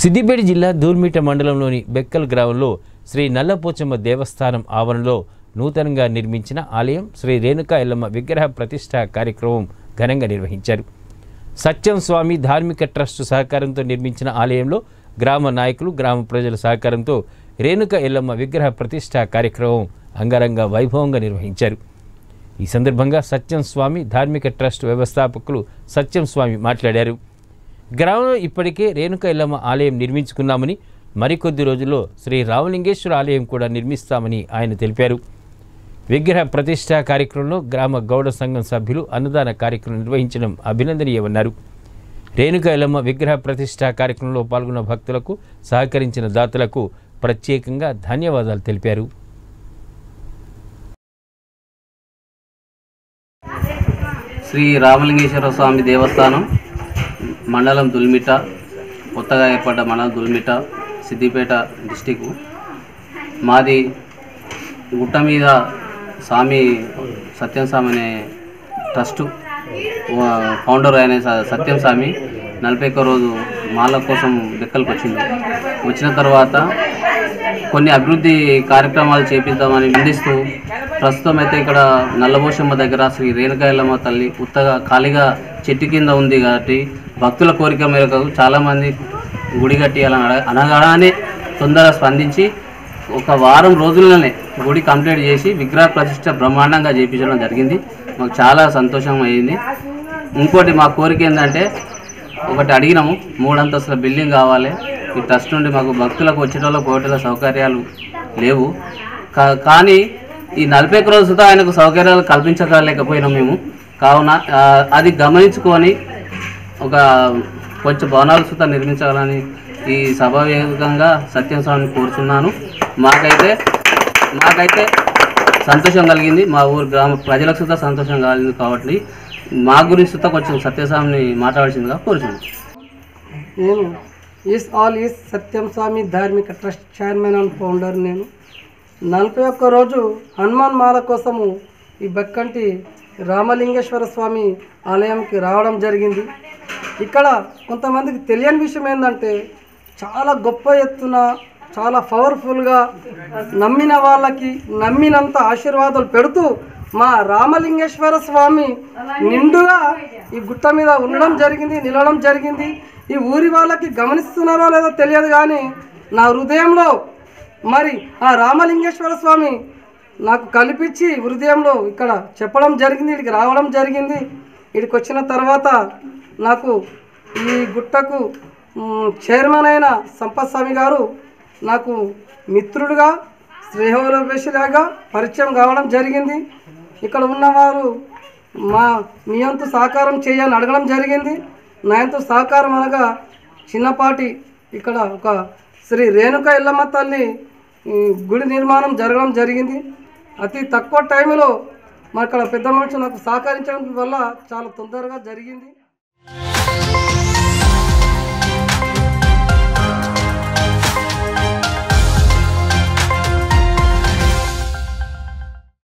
సిద్దిపేట జిల్లా దూర్మిట మండలంలోని బెక్కల్ గ్రామంలో శ్రీ నల్లపోచమ్మ దేవస్థానం ఆవరణలో నూతనంగా నిర్మించిన ఆలయం శ్రీ రేణుకా ఎల్లమ్మ విగ్రహ ప్రతిష్ఠ కార్యక్రమం ఘనంగా నిర్వహించారు సత్యం స్వామి ధార్మిక ట్రస్ట్ సహకారంతో నిర్మించిన ఆలయంలో గ్రామ నాయకులు గ్రామ ప్రజల సహకారంతో రేణుక ఎల్లమ్మ విగ్రహ ప్రతిష్ఠ కార్యక్రమం అంగరంగ వైభవంగా నిర్వహించారు ఈ సందర్భంగా సత్యం స్వామి ధార్మిక ట్రస్ట్ వ్యవస్థాపకులు సత్యం స్వామి మాట్లాడారు గ్రామంలో ఇప్పటికే రేణుక ఎల్లమ్మ ఆలయం నిర్మించుకున్నామని మరికొద్ది రోజుల్లో శ్రీ రామలింగేశ్వర ఆలయం కూడా నిర్మిస్తామని ఆయన తెలిపారు విగ్రహ ప్రతిష్ఠా కార్యక్రమంలో గ్రామ గౌడ సంఘం సభ్యులు అన్నదాన కార్యక్రమం నిర్వహించడం అభినందనీయమన్నారు రేణుక ఎల్లమ్మ విగ్రహ ప్రతిష్ఠా కార్యక్రమంలో పాల్గొన్న భక్తులకు సహకరించిన దాతలకు ప్రత్యేకంగా ధన్యవాదాలు తెలిపారు శ్రీ రామలింగేశ్వర స్వామి దేవస్థానం మండలం దుల్మిట కొత్తగా ఏర్పడ్డ మండలం దుల్మిట సిద్దిపేట డిస్టిక్ మాది గుట్ట మీద స్వామి సత్యం స్వామి అనే ట్రస్టు వా- ఫౌండర్ అయిన స- సత్యం స్వామి నలభై ఒక్క రోజు మాల కోసం లెక్కలకు వచ్చింది వచ్చిన తర్వాత కొన్ని అభివృద్ధి కార్యక్రమాలు చేపిద్దామని నిందిస్తూ ప్రస్తుతం అయితే ఇక్కడ నల్లబోషమ్మ దగ్గర శ్రీ రేణుకాయలమ్మ తల్లి ఉత్తగా ఖాళీగా చెట్టు కింద ఉంది కాబట్టి భక్తుల కోరిక మేరకు చాలామంది గుడి కట్టియాలని అడగ అనగానే తొందరగా స్పందించి ఒక వారం రోజుల్లోనే గుడి కంప్లీట్ చేసి విగ్రహ ప్రతిష్ట బ్రహ్మాండంగా చేయించడం జరిగింది మాకు చాలా సంతోషం అయింది ఇంకోటి మా కోరిక ఏంటంటే ఒకటి అడిగినాము మూడంతస్తుల బిల్డింగ్ కావాలి ఈ ట్రస్ట్ నుండి మాకు భక్తులకు వచ్చేటోళ్ళ పోయేటోళ్ళ సౌకర్యాలు లేవు కా- కానీ ఈ నలభై ఒక్క రోజు సుతా ఆయనకు సౌకర్యాలు కల్పించలేకపోయినాం మేము కావున ఆ, అది గమనించుకొని ఒక కొంచెం భవనాలు సుతా నిర్మించాలని ఈ సభావేగంగా సత్యం స్వామిని కోరుచున్నాను మాకైతే మాకైతే సంతోషం కలిగింది మా ఊరు గ్రామ ప్రజలకు సుతా సంతోషం కలిగింది కాబట్టి మా గురించి సుతా కొంచెం సత్యస్వామిని మాట్లాడాల్సిందిగా కోరుచున్నాను నేను ఈస్ ఆల్ ఈస్ సత్యం స్వామి ధార్మిక ట్రస్ట్ చైర్మన్ అండ్ ఫౌండర్ నేను నలభై ఒక్క రోజు హనుమాన్ మాల కోసము ఈ బక్కంటి రామలింగేశ్వర స్వామి ఆలయంకి రావడం జరిగింది ఇక్కడ కొంతమందికి తెలియని విషయం ఏంటంటే చాలా గొప్ప ఎత్తున చాలా పవర్ఫుల్గా నమ్మిన వాళ్ళకి నమ్మినంత ఆశీర్వాదాలు పెడుతూ మా రామలింగేశ్వర స్వామి నిండుగా ఈ గుట్ట మీద ఉండడం జరిగింది నిలవడం జరిగింది ఈ ఊరి వాళ్ళకి గమనిస్తున్నారో లేదో తెలియదు కానీ నా హృదయంలో మరి ఆ రామలింగేశ్వర స్వామి నాకు కల్పించి హృదయంలో ఇక్కడ చెప్పడం జరిగింది ఇక్కడికి రావడం జరిగింది ఇక్కడికి వచ్చిన తర్వాత నాకు ఈ గుట్టకు మ్, చైర్మన్ అయిన సంపత్ స్వామి గారు నాకు మిత్రుడుగా స్నేహోలవేషలాగా పరిచయం కావడం జరిగింది ఇక్కడ ఉన్నవారు మా మీ వంతు సహకారం చేయని అడగడం జరిగింది నా వంతు సహకారం అనగా చిన్నపాటి ఇక్కడ ఒక శ్రీ రేణుక ఎల్లమ్మ తల్లి ఈ, గుడి నిర్మాణం జరగడం జరిగింది అతి తక్కువ టైంలో మరి ఇక్కడ పెద్ద మనుషులు నాకు సహకరించడం వల్ల చాలా తొందరగా జరిగింది